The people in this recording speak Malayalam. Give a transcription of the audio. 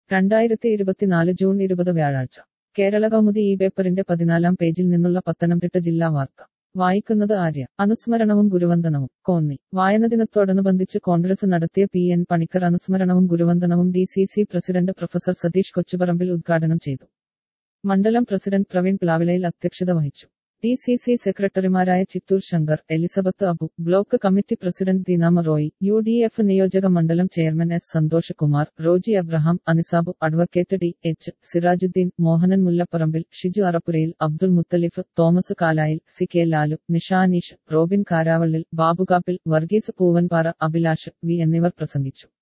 രണ്ടായിരത്തി ഇരുപത്തിനാല് ജൂൺ ഇരുപത് വ്യാഴാഴ്ച കേരള കൗമുദി ഈ പേപ്പറിന്റെ പതിനാലാം പേജിൽ നിന്നുള്ള പത്തനംതിട്ട ജില്ലാ വാർത്ത വായിക്കുന്നത് ആര്യ അനുസ്മരണവും ഗുരുവന്ദനവും കോന്നി വായന ദിനത്തോടനുബന്ധിച്ച് കോൺഗ്രസ് നടത്തിയ പി എൻ പണിക്കർ അനുസ്മരണവും ഗുരുവന്ദനവും D C C president professor Satheesh Kochuparambil ഉദ്ഘാടനം ചെയ്തു മണ്ഡലം പ്രസിഡന്റ് പ്രവീൺ പ്ലാവിളയിൽ അധ്യക്ഷത വഹിച്ചു ഡി സി സി സെക്രട്ടറിമാരായ ചിത്തൂർ Shankar Elizabeth Abu block committee president ദീനാമ Roy U D F നിയോജക മണ്ഡലം chairman S Santhosh Kumar Roji Abraham അനിസാബു advocate D H Sirajuddin Mohanan മുല്ലപ്പറമ്പിൽ Shiju അറപ്പുരയിൽ Abdul മുത്തലിഫ് Thomas കാലായിൽ C K Lalu നിഷാനീഷ് Robin കാരാവള്ളിൽ ബാബുകാപ്പിൽ Varghese Poovanpara Abhilash V എന്നിവർ പ്രസംഗിച്ചു